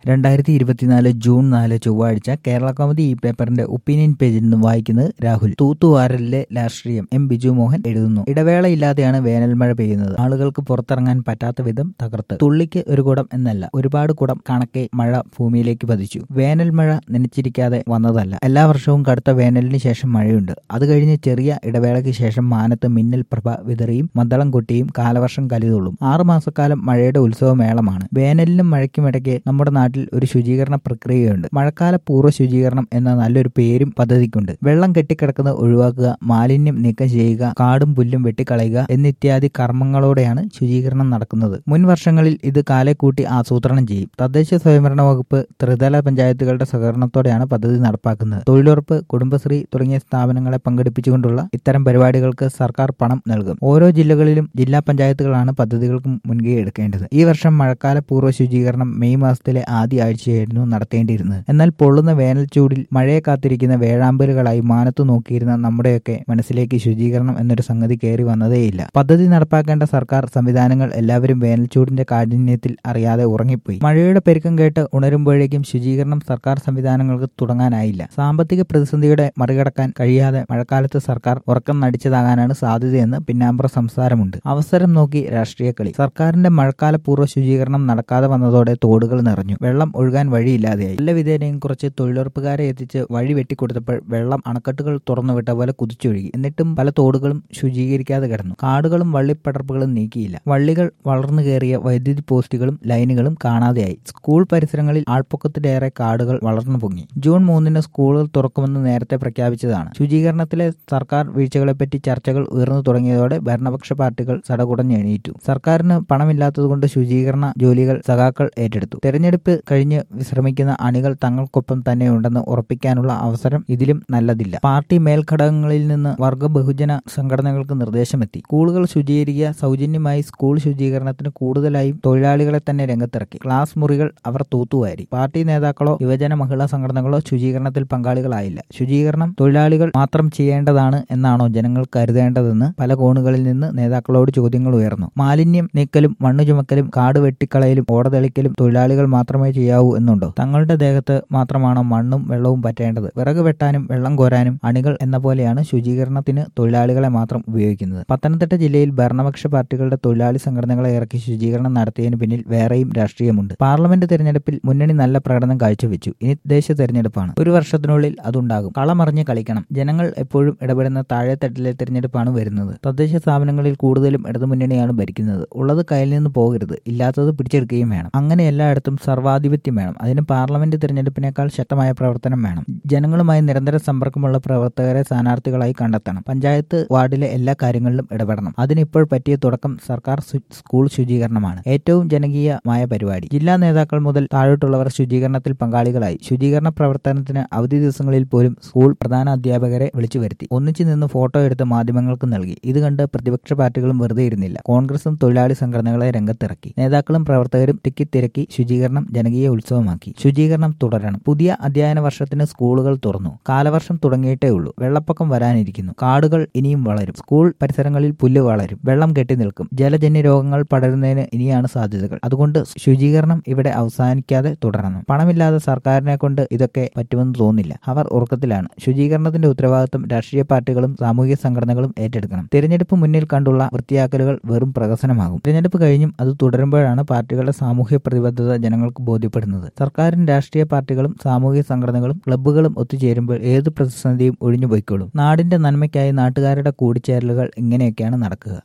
രണ്ടായിരത്തി ഇരുപത്തിനാല് ജൂൺ നാല് ചൊവ്വാഴ്ച കേരള കൗമുദി ഈ പേപ്പറിന്റെ ഒപ്പീനിയൻ പേജിൽ നിന്നും വായിക്കുന്നത് രാഹുൽ തൂത്തുവാരലിലെ രാഷ്ട്രീയം എം ബിജു മോഹൻ എഴുതുന്നു ഇടവേളയില്ലാതെയാണ് വേനൽ മഴ പെയ്യുന്നത് ആളുകൾക്ക് പുറത്തിറങ്ങാൻ പറ്റാത്ത വിധം തകർത്ത് തുള്ളിക്ക് ഒരു കുടം എന്നല്ല ഒരുപാട് കുടം കണക്കെ മഴ ഭൂമിയിലേക്ക് പതിച്ചു വേനൽ മഴ നനച്ചിരിക്കാതെ വന്നതല്ല എല്ലാ വർഷവും കടുത്ത വേനലിന് ശേഷം മഴയുണ്ട് അത് കഴിഞ്ഞ് ചെറിയ ഇടവേളയ്ക്ക് ശേഷം മാനത്ത് മിന്നൽ പ്രഭ വിതറിയും മദ്ദളം കൊട്ടിയും കാലവർഷം കലിതുള്ളും ആറുമാസക്കാലം മഴയുടെ ഉത്സവമേളമാണ് വേനലിനും മഴയ്ക്കുമിടയ്ക്ക് നമ്മുടെ നാട്ടിൽ ഒരു ശുചീകരണ പ്രക്രിയയുണ്ട് മഴക്കാല പൂർവ്വ ശുചീകരണം എന്ന നല്ലൊരു പേരും പദ്ധതിക്കുണ്ട് വെള്ളം കെട്ടിക്കിടക്കുന്നത് ഒഴിവാക്കുക മാലിന്യം നീക്കം ചെയ്യുക കാടും പുല്ലും വെട്ടിക്കളയുക എന്നിത്യാദി കർമ്മങ്ങളോടെയാണ് ശുചീകരണം നടക്കുന്നത് മുൻ വർഷങ്ങളിൽ ഇത് കാലെ കൂട്ടി ആസൂത്രണം ചെയ്യും തദ്ദേശ സ്വയംഭരണ വകുപ്പ് ത്രിതല പഞ്ചായത്തുകളുടെ സഹകരണത്തോടെയാണ് പദ്ധതി നടപ്പാക്കുന്നത് തൊഴിലുറപ്പ് കുടുംബശ്രീ തുടങ്ങിയ സ്ഥാപനങ്ങളെ പങ്കെടുപ്പിച്ചുകൊണ്ടുള്ള ഇത്തരം പരിപാടികൾക്ക് സർക്കാർ പണം നൽകും ഓരോ ജില്ലകളിലും ജില്ലാ പഞ്ചായത്തുകളാണ് പദ്ധതികൾക്ക് മുൻകൈ എടുക്കേണ്ടത് ഈ വർഷം മഴക്കാല പൂർവ്വ ശുചീകരണം മെയ് മാസത്തിലെ ആദ്യ ആഴ്ചയായിരുന്നു നടത്തേണ്ടിയിരുന്നത് എന്നാൽ പൊള്ളുന്ന വേനൽ ചൂടിൽ മഴയെ കാത്തിരിക്കുന്ന വേഴാമ്പലുകളായി മാനത്തു നോക്കിയിരുന്ന നമ്മുടെയൊക്കെ മനസ്സിലേക്ക് ശുചീകരണം എന്നൊരു സംഗതി കയറി വന്നതേയില്ല പദ്ധതി നടപ്പാക്കേണ്ട സർക്കാർ സംവിധാനങ്ങൾ എല്ലാവരും വേനൽ ചൂടിന്റെ കാഠിന്യത്തിൽ അറിയാതെ ഉറങ്ങിപ്പോയി മഴയുടെ പെരുക്കം കേട്ട് ഉണരുമ്പോഴേക്കും ശുചീകരണം സർക്കാർ സംവിധാനങ്ങൾക്ക് തുടങ്ങാനായില്ല സാമ്പത്തിക പ്രതിസന്ധിയുടെ മറികടക്കാൻ കഴിയാതെ മഴക്കാലത്ത് സർക്കാർ ഉറക്കം നടിച്ചതാകാനാണ് സാധ്യതയെന്ന് പിന്നാമ്പുറ സംസാരമുണ്ട് അവസരം നോക്കി രാഷ്ട്രീയ കളി സർക്കാരിന്റെ മഴക്കാല പൂർവ്വ ശുചീകരണം നടക്കാതെ വന്നതോടെ തോടുകൾ നിറഞ്ഞു വെള്ളം ഒഴുകാൻ വഴിയില്ലാതെയായി നല്ല വിധേനയും കുറച്ച് തൊഴിലുറപ്പുകാരെ എത്തിച്ച് വഴി വെട്ടിക്കൊടുത്തപ്പോൾ വെള്ളം അണക്കെട്ടുകൾ തുറന്നുവിട്ട പോലെ കുതിച്ചൊഴുകി എന്നിട്ടും പല തോടുകളും ശുചീകരിക്കാതെ കിടന്നു കാടുകളും വള്ളിപ്പടർപ്പുകളും നീക്കിയില്ല വള്ളികൾ വളർന്നു കയറിയ വൈദ്യുതി പോസ്റ്റുകളും ലൈനുകളും കാണാതെയായി സ്കൂൾ പരിസരങ്ങളിൽ ആൾപ്പൊക്കത്തിലേറെ കാടുകൾ വളർന്നു പൊങ്ങി ജൂൺ മൂന്നിന് സ്കൂളുകൾ തുറക്കുമെന്ന് നേരത്തെ പ്രഖ്യാപിച്ചതാണ് ശുചീകരണത്തിലെ സർക്കാർ വീഴ്ചകളെപ്പറ്റി ചർച്ചകൾ ഉയർന്നു തുടങ്ങിയതോടെ ഭരണപക്ഷ പാർട്ടികൾ സടകുടഞ്ഞെണീറ്റു സർക്കാരിന് പണമില്ലാത്തതുകൊണ്ട് ശുചീകരണ ജോലികൾ സഖാക്കൾ ഏറ്റെടുത്തു തെരഞ്ഞെടുപ്പ് കഴിഞ്ഞ് വിശ്രമിക്കുന്ന അണികൾ തങ്ങൾക്കൊപ്പം തന്നെയുണ്ടെന്ന് ഉറപ്പിക്കാനുള്ള അവസരം ഇതിലും നല്ലതില്ല പാർട്ടി മേൽഘടകങ്ങളിൽ നിന്ന് വർഗ ബഹുജന സംഘടനകൾക്ക് നിർദ്ദേശമെത്തി സ്കൂളുകൾ ശുചീകരിക്കുക സൗജന്യമായി സ്കൂൾ ശുചീകരണത്തിന് കൂടുതലായും തൊഴിലാളികളെ തന്നെ രംഗത്തിറക്കി ക്ലാസ് മുറികൾ അവർ തൂത്തുവാരി പാർട്ടി നേതാക്കളോ യുവജന മഹിളാ സംഘടനകളോ ശുചീകരണത്തിൽ പങ്കാളികളായില്ല ശുചീകരണം തൊഴിലാളികൾ മാത്രം ചെയ്യേണ്ടതാണ് എന്നാണോ ജനങ്ങൾ കരുതേണ്ടതെന്ന് പല കോണുകളിൽ നിന്ന് നേതാക്കളോട് ചോദ്യങ്ങൾ ഉയർന്നു മാലിന്യം നീക്കലും മണ്ണ് ചുമക്കലും കാട് വെട്ടിക്കളയലും ഓടതെളിക്കലും തൊഴിലാളികൾ മാത്രമേ ചെയ്യാവൂ എന്നുണ്ടോ തങ്ങളുടെ ദേഹത്ത് മാത്രമാണോ മണ്ണും വെള്ളവും പറ്റേണ്ടത് വിറക് വെട്ടാനും വെള്ളം കോരാനും അണികൾ എന്ന പോലെയാണ് ശുചീകരണത്തിന് തൊഴിലാളികളെ മാത്രം ഉപയോഗിക്കുന്നത് പത്തനംതിട്ട ജില്ലയിൽ ഭരണപക്ഷ പാർട്ടികളുടെ തൊഴിലാളി സംഘടനകളെ ഇറക്കി ശുചീകരണം നടത്തിയതിന് പിന്നിൽ വേറെയും രാഷ്ട്രീയമുണ്ട് പാർലമെന്റ് തെരഞ്ഞെടുപ്പിൽ മുന്നണി നല്ല പ്രകടനം കാഴ്ചവെച്ചു ഇനി ദേശീയ തെരഞ്ഞെടുപ്പാണ് ഒരു വർഷത്തിനുള്ളിൽ അതുണ്ടാകും കളമറിഞ്ഞ് കളിക്കണം ജനങ്ങൾ എപ്പോഴും ഇടപെടുന്ന താഴെത്തട്ടിലെ തെരഞ്ഞെടുപ്പാണ് വരുന്നത് തദ്ദേശ സ്ഥാപനങ്ങളിൽ കൂടുതലും ഇടതുമുന്നണിയാണ് ഭരിക്കുന്നത് ഉള്ളത് കയ്യിൽ നിന്ന് പോകരുത് ഇല്ലാത്തത് പിടിച്ചെടുക്കുകയും വേണം അങ്ങനെ എല്ലായിടത്തും സർവാധിപത്യം വേണം അതിന് പാർലമെന്റ് തിരഞ്ഞെടുപ്പിനേക്കാൾ ശക്തമായ പ്രവർത്തനം വേണം ജനങ്ങളുമായി നിരന്തര സമ്പർക്കമുള്ള പ്രവർത്തകരെ സ്ഥാനാർത്ഥികളായി കണ്ടെത്തണം പഞ്ചായത്ത് വാർഡിലെ എല്ലാ കാര്യങ്ങളിലും ഇടപെടണം അതിനിപ്പോൾ പറ്റിയ തുടക്കം സർക്കാർ സ്കൂൾ ശുചീകരണമാണ് ഏറ്റവും ജനകീയമായ പരിപാടി ജില്ലാ നേതാക്കൾ മുതൽ താഴോട്ടുള്ളവർ ശുചീകരണത്തിൽ പങ്കാളികളായി ശുചീകരണ പ്രവർത്തനത്തിന് അവധി ദിവസങ്ങളിൽ പോലും സ്കൂൾ പ്രധാന അധ്യാപകരെ വിളിച്ചു വരുത്തി ഒന്നിച്ചു നിന്ന് ഫോട്ടോ എടുത്ത് മാധ്യമങ്ങൾക്ക് നൽകി ഇത് കണ്ട് പ്രതിപക്ഷ പാർട്ടികളും വെറുതെ ഇരുന്നില്ല കോൺഗ്രസും തൊഴിലാളി സംഘടനകളെ രംഗത്തിറക്കി നേതാക്കളും പ്രവർത്തകരും തിക്കിത്തിരക്കി ശുചീകരണം ജനകീയ ഉത്സവമാക്കി ശുചീകരണം തുടരണം പുതിയ അധ്യയന വർഷത്തിന് സ്കൂളുകൾ തുറന്നു കാലവർഷം തുടങ്ങിയിട്ടേ ഉള്ളൂ വെള്ളപ്പൊക്കം വരാനിരിക്കുന്നു കാടുകൾ ഇനിയും വളരും സ്കൂൾ പരിസരങ്ങളിൽ പുല്ല് വളരും വെള്ളം കെട്ടി നിൽക്കും ജലജന്യ രോഗങ്ങൾ പടരുന്നതിന് ഇനിയാണ് സാധ്യതകൾ അതുകൊണ്ട് ശുചീകരണം ഇവിടെ അവസാനിക്കാതെ തുടരണം പണമില്ലാതെ സർക്കാരിനെ കൊണ്ട് ഇതൊക്കെ പറ്റുമെന്ന് തോന്നില്ല അവർ ഉറക്കത്തിലാണ് ശുചീകരണത്തിന്റെ ഉത്തരവാദിത്വം രാഷ്ട്രീയ പാർട്ടികളും സാമൂഹിക സംഘടനകളും ഏറ്റെടുക്കണം തിരഞ്ഞെടുപ്പ് മുന്നിൽ കണ്ടുള്ള വൃത്തിയാക്കലുകൾ വെറും പ്രഹസനമാകും തിരഞ്ഞെടുപ്പ് കഴിഞ്ഞും അത് തുടരുമ്പോഴാണ് പാർട്ടികളുടെ സാമൂഹ്യ പ്രതിബദ്ധത ജനങ്ങൾക്ക് ബോധ്യപ്പെടുന്നത് സർക്കാരും രാഷ്ട്രീയ പാർട്ടികളും സാമൂഹിക സംഘടനകളും ക്ലബ്ബുകളും ഒത്തുചേരുമ്പോൾ ഏത് പ്രതിസന്ധിയും ഒഴിഞ്ഞു പോയിക്കോളും നാടിന്റെ നന്മയ്ക്കായി നാട്ടുകാരുടെ കൂടിച്ചേരലുകൾ ഇങ്ങനെയൊക്കെയാണ് നടക്കുക